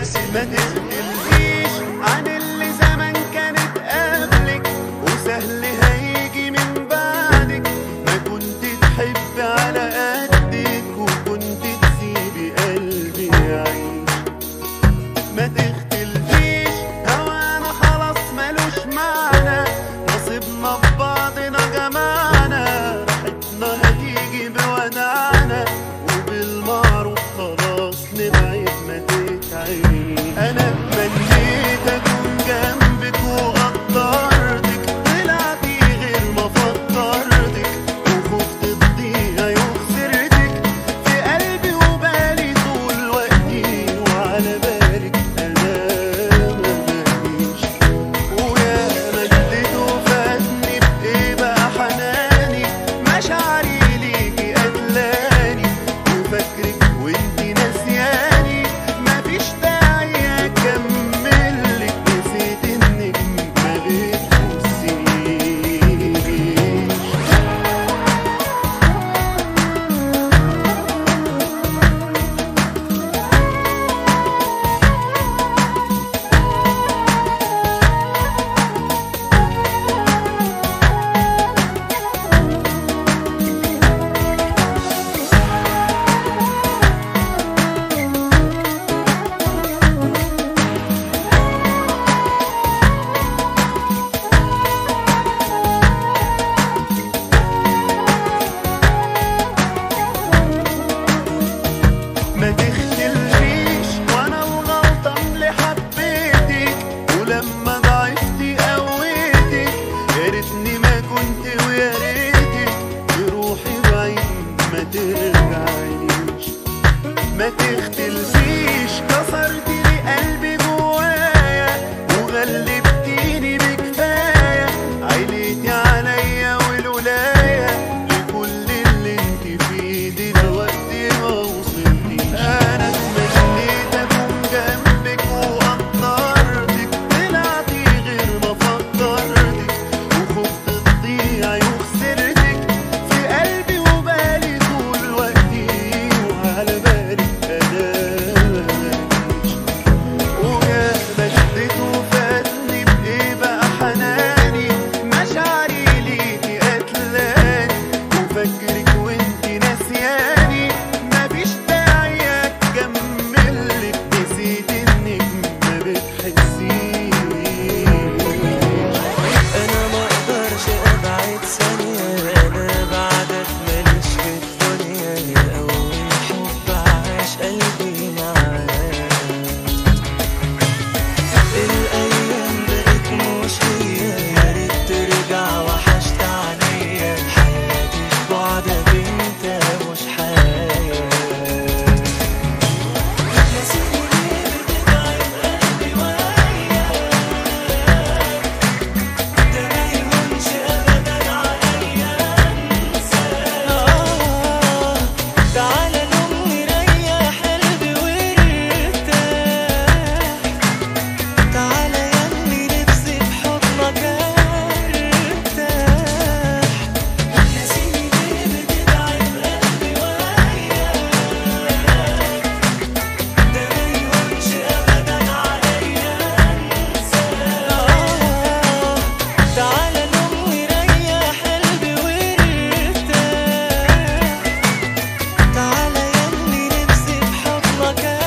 ما تختلفيش عن اللي زمان كانت قبلك وسهل هيجي من بعدك ما كنت تحب على قدك وكنت تسيبي قلبي يعيش ما تختلفيش هوانا خلاص ملوش معنى نصيبنا ببعضنا جمعنا راحتنا هتيجي بودعنا وبالمعروف خلاص نبعد ما تتعبيش انا اتمنيت اكون جنبك وقدرتك طلعتي غير ما فكرتك وخفت تضيعي وخسرتك في قلبي وبالي طول وقتي وعلى بالك انا ماليش ويا مجدت وفاتني بايه بقى حناني مشاعري ليكي قتلاني وفاكرك وانتي ناسياني مفيش داعي اكملك نسيت انك ما بتبصيش ما تختلفيش وانا الغلطان اللي حبيتك ولما ضعفتي قويتك يا ريتني ما كنت ويا ريتك تروحي بعيد ما ترجعيش ما تختلفيش كسرتي لي قلبي جوايا وغلبتيني بكفايه عيلتي عليا والولايه لكل اللي انت فيه دلوقتي ما وصلتيش انا اتمنيت اكون جنبك وقدرتك طلعتي غير ما فكرتك وخفت تضيعي وخسرتك في قلبي وبالي طول وقتي وعلى بالك انا ماليش ويا مجدت وفاتني بايه بقى حناني مشاعري ليكي قتلاني وفاكرك وانتي ناسياني مفيش داعي اكملك نسيت انك ما بتحسيش انا ما اقدرش ابعد ثانية انا بعدك ماليش في الدنيا يا اول حب عاش قلبي معاك الايام بقت مش هي يا ريت ترجع وحشت عليا حياتي في بعدك انت مش حياة نسيني ليه بتتعب قلبي وياك ده ما يهونش ابدا عليا انساك تعالى نوم نريح قلبي وارتاح تعالى ياللي نفسي بحضنك ارتاح نسيني ليه بتتعب قلبي وياك ده ما يهونش ابدا عليا انساك تعالى نوم نريح قلبي وارتاح تعالى ياللي نفسي بحضنك ارتاح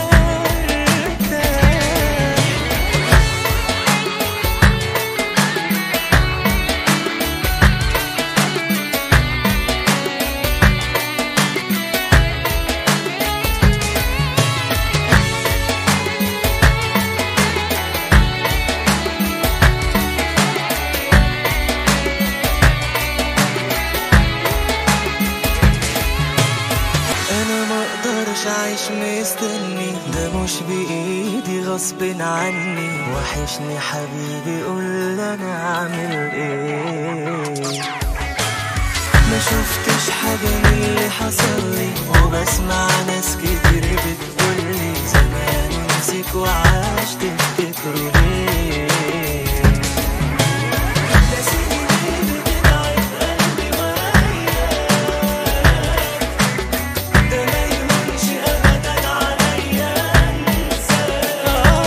انا ما اقدرش اعيش مستني ده مش بايدي غصب عني وحشني حبيبي قول انا اعمل ايه ما شفتش حاجة من اللي حصل لي وبسمع ناس كتير بتقولي زمان نسيك وعاش تفتكروا ليه نسيني ليه بتتعب قلبي وياك ده ما يهونش ابدا عليا انساك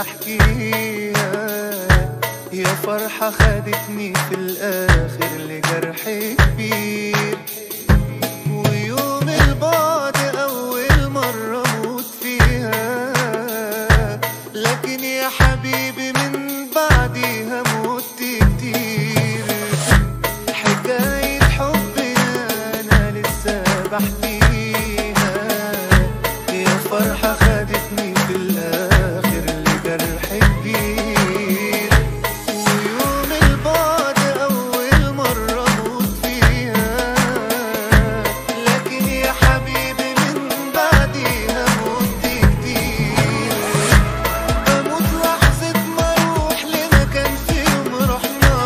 احكيها يا فرحة خدتني في الاخر لجرح كبير ويوم البعد اول مرة اموت فيها لكن يا حبيبي من بعديها موت كتير حكاية حبنا أنا لسه بحكيها يا فرحة خدتني في الآخر لجرح كبير ويوم البعد أول مرة أموت فيها لكن يا حبيبي من بعديها موت كتير بموت لحظة ما أروح لمكان في يوم رحنا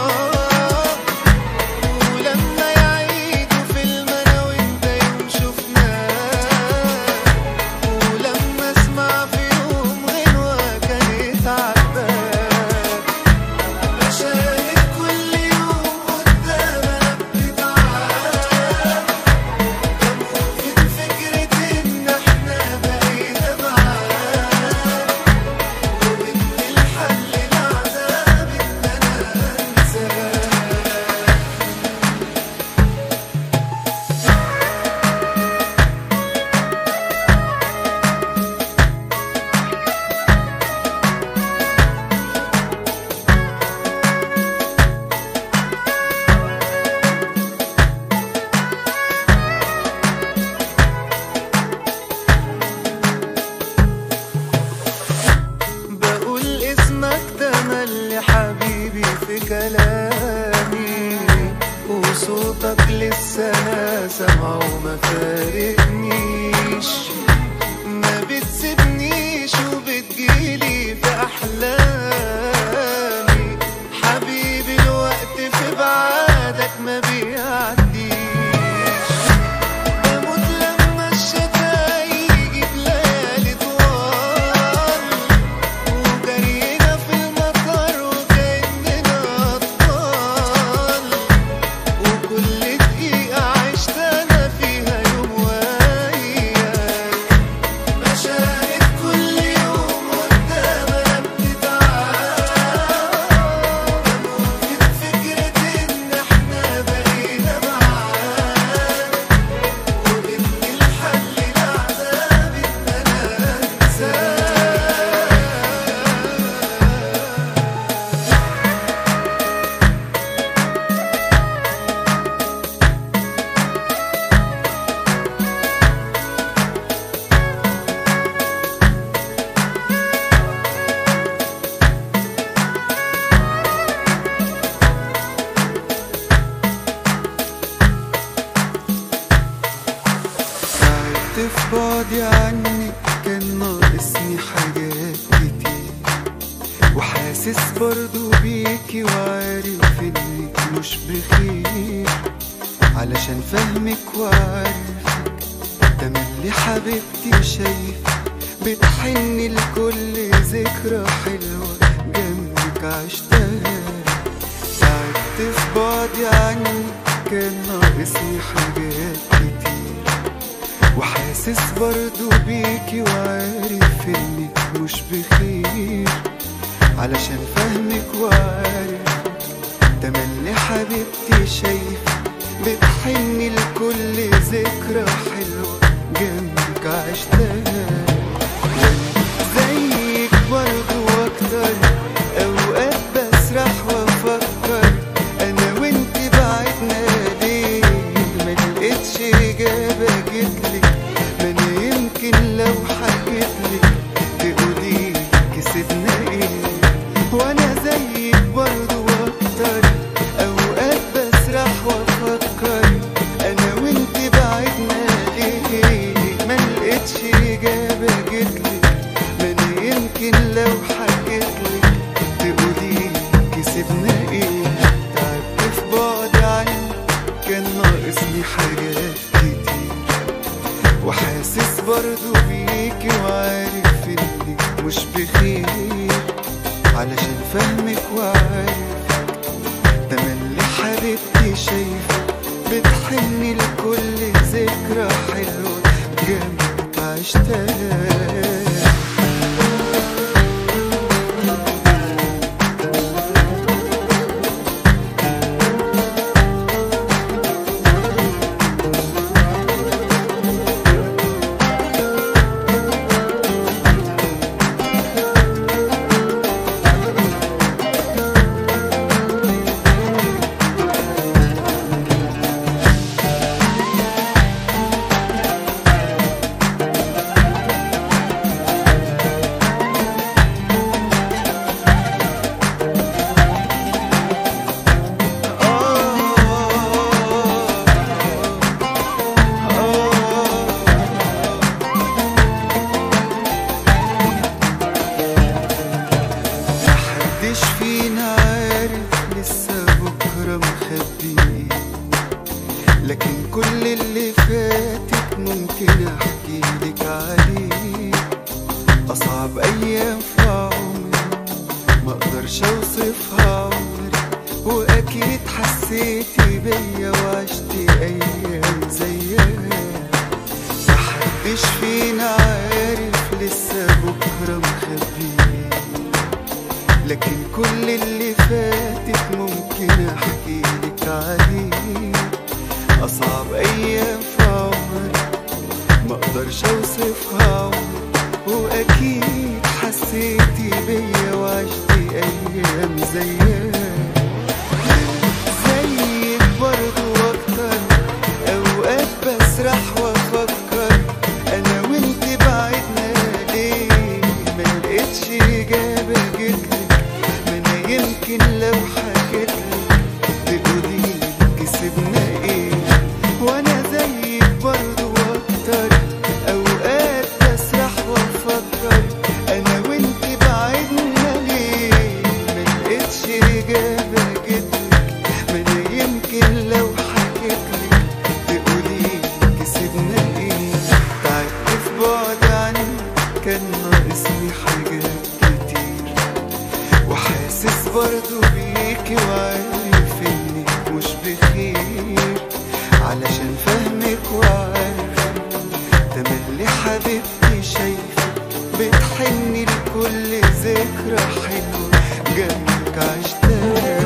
ولما يعيدوا فيلم أنا وأنت يوم شفناه ولما أسمع في يوم غنوة كانت عجباك بشاهد كل يوم قدام أنا بتتعب بموت من فكرة إن إحنا بقينا معاك وإن الحل العذاب إن أنا أنساك بقول اسمك تملي حبيبي في كلامي وصوتك لسه انا سامعه وما فارقنيش ما بتسيبنيش وبتجيلي في احلامي حبيبي الوقت في بعادك ما بيعديش بموت لما الشتا يجي بليالي طوال وجرينا في المطر وكأننا أطفال وكل دقيقة عشت أنا فيها يوم وياك مشاهد كل يوم قدام أنا بتتعب بموت من فكرة إن إحنا بقينا معاك وإن الحل العذاب إن أنا أنساك تعبت في بعدي عنك كان ناقصني حاجات كتير وحاسس برضو بيكي وعارف انك مش بخير علشان فهمك وعارفك تملي حبيبتي شايف بتحني لكل ذكرى حلوة جنبك عشتها تعبت في بعدي عنك كان ناقصني حاجات كتير وحاسس برضو بيكي وعارف انك مش بخير علشان فهمك وعارف تملي حبيبتي شايف بتحني لكل ذكرى حلوة جنبك عشتها زيك برضو واكتر اوقات بسرح وافكر انا وانت بعدنا ليه ما لقيتش اجابه جتلك ما انا يمكن لو حكيتلك تقولي كسبنا ايه وانا زيك برضو واكتر اوقات بسرح وافكر انا وانت بعدنا ليه ما لقيتش اجابه جتلك ما انا يمكن لو حكيتلك تقولي كسبنا ايه تعبت في بعد عنك كان ناقصني حاجات كتير وحاسس برضو بيكي وعارف انك مش بخير علشان فهمك وعارفك تملي حبيبتي شايفك بتحني لكل ذكرى حلوة جنبك عشتها فينا عارف لسه بكرة مخبي لكن كل اللي فاتت ممكن احكي لك عليه اصعب ايام في عمري ما اقدرش اوصفها عمري واكيد حسيتي بيا وعشتي ايام زيها محدش فينا عارف لسه بكرة مخبي لكن كل اللي فاتت ممكن احكي لك عليه اصعب ايام في عمري ما اقدرش اوصفها عمري واكيد حسيتي بيا وعشتي ايام زيها زيك برضو اكتر اوقات بسرح وافكر انا وانت بعدنا ليه ما لقيتش اجابه جتلك ما انا يمكن لو حكيتلك تقولي كسبنا ايه وانا زيك برضو اكتر اوقات بسرح وافكر انا وانت بعدنا ليه ما لقيتش اجابه جتلك ما انا يمكن لو حكيتلك تقولي كسبنا ايه تعبت في بعد عنك كان ناقصني حاجات كتير وحاسس برضو بيكي وعارف انك مش بخير علشان فهمك وعارفك تملي حبيبتي شايفك بتحني لكل ذكرى حلوة جنبك عشتها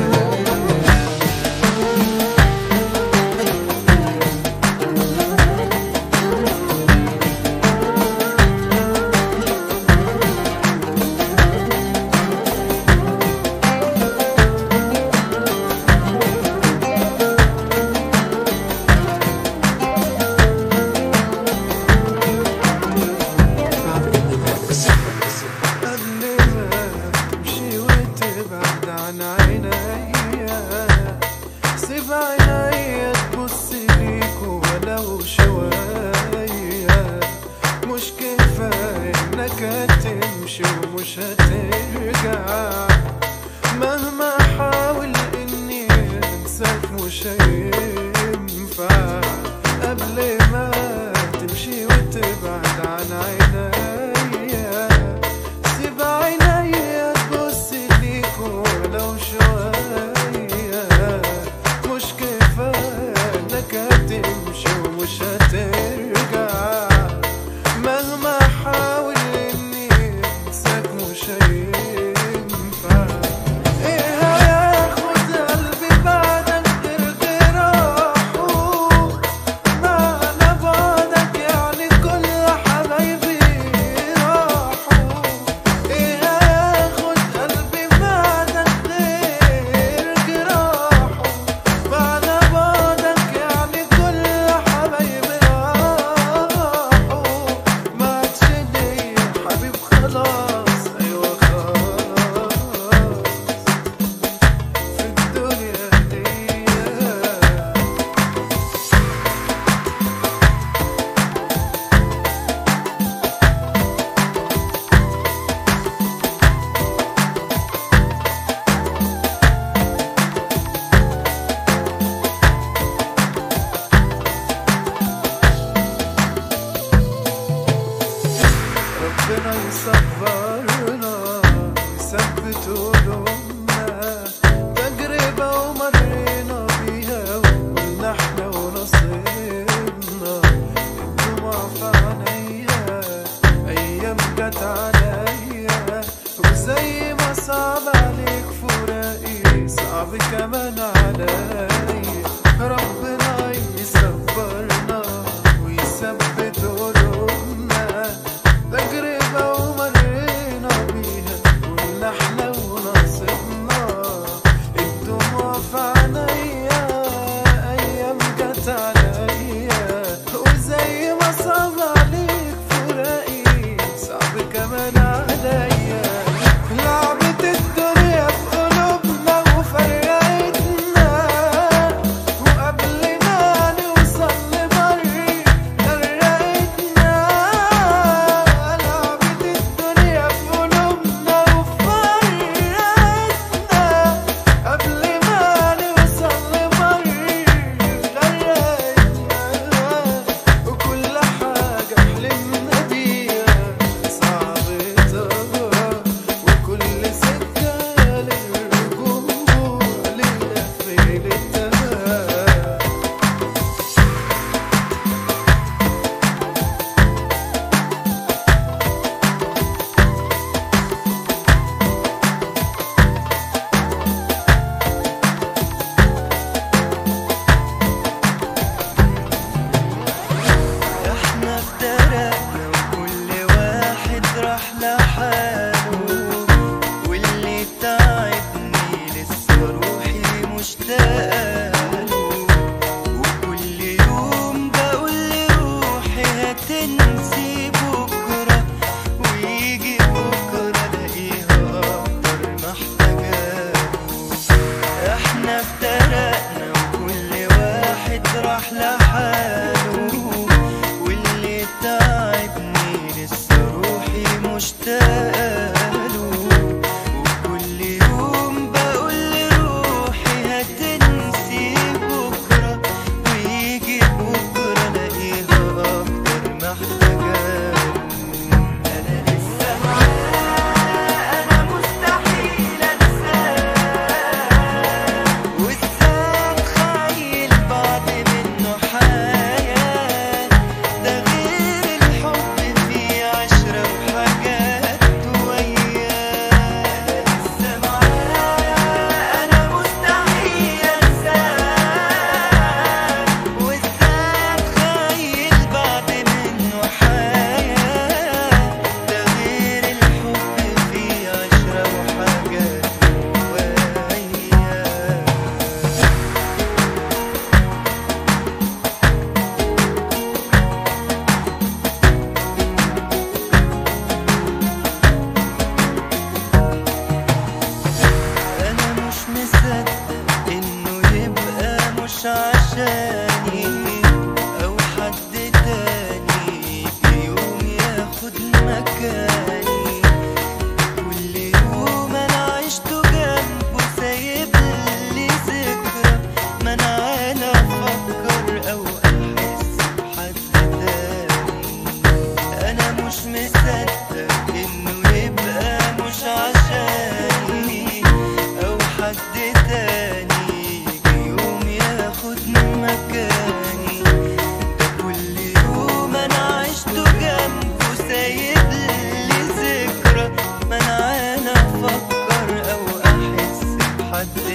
قبل ما تمشي وتبعد عن عينيا سيب عينيا تبص ليك ولو شوية مش كفاية انك هتمشي ومش هترجع مهما احاول اني انساك مش هينفع قبل ما تمشي وتبعد عن عينيا سيب عينيا تبص ليك ولو شوية مش كفاية انك هتمشي ومش هترجع مهما احاول اني انساك مش هينفع ايه هياخد قلبي بعدك غير جراحه معنى بعدك يعني كل حبايبي راحوا ايه هياخد قلبي بعدك غير جراحه معنى بعدك يعني كل حبايبي راحوا ما عادش ليا حبيب خلاص ايوه خلاص في الدنيا دي ربنا يصبرنا يثبت قلوبنا تجربة ومرينا بيها وقلنا احنا ونصيبنا الدموع في عينيا أيام جت عليا وزي ما صعب عليك فراقي صعب كمان عليا ربنا يصبرنا ويثبت قلوبنا تجربة ومرينا بيها قلنا احنا ونصيبنا الدموع في عينيا أيام جت عليا وزي ما صعب عليك فراقي صعب كمان عليا لعبة الدنيا في قلوبنا وفرقتنا مشتاقة له وكل يوم بقول لروحي هتنسي بكرة ويجي بكرة الاقيها اكتر محتاجة احنا افترقنا وكل واحد راح لحاله واللي تعبني لسه روحي مشتاقة له وكل يوم بقول لروحي هتنسي بكرة ويجي بكرة الاقيها اكتر محتاجة انا لسه معاه انا مستحيل انساه وازاي اتخيل بعد منه حياة ده غير الحب فيه عشرة وحاجات وياه لسه معاه أنا مستحيل أنساه وازاي اتخيل بعد منه حياة ده غير الحب فيه عشرة وحاجات وياه انا مش مصدق انه يبقى مش عشاني او حد تاني يجي يوم ياخد مكاني كل يوم انا عشته جنبه سايب لي ذكرى ما انا انا افكر او احس بحد تاني انا مش مصدق انه يبقى مش عشاني او حد تاني يجي يوم ياخد مكاني ده كل يوم انا عشته جنبه سايب لي ذكرى ما انا انا افكر او احس بحد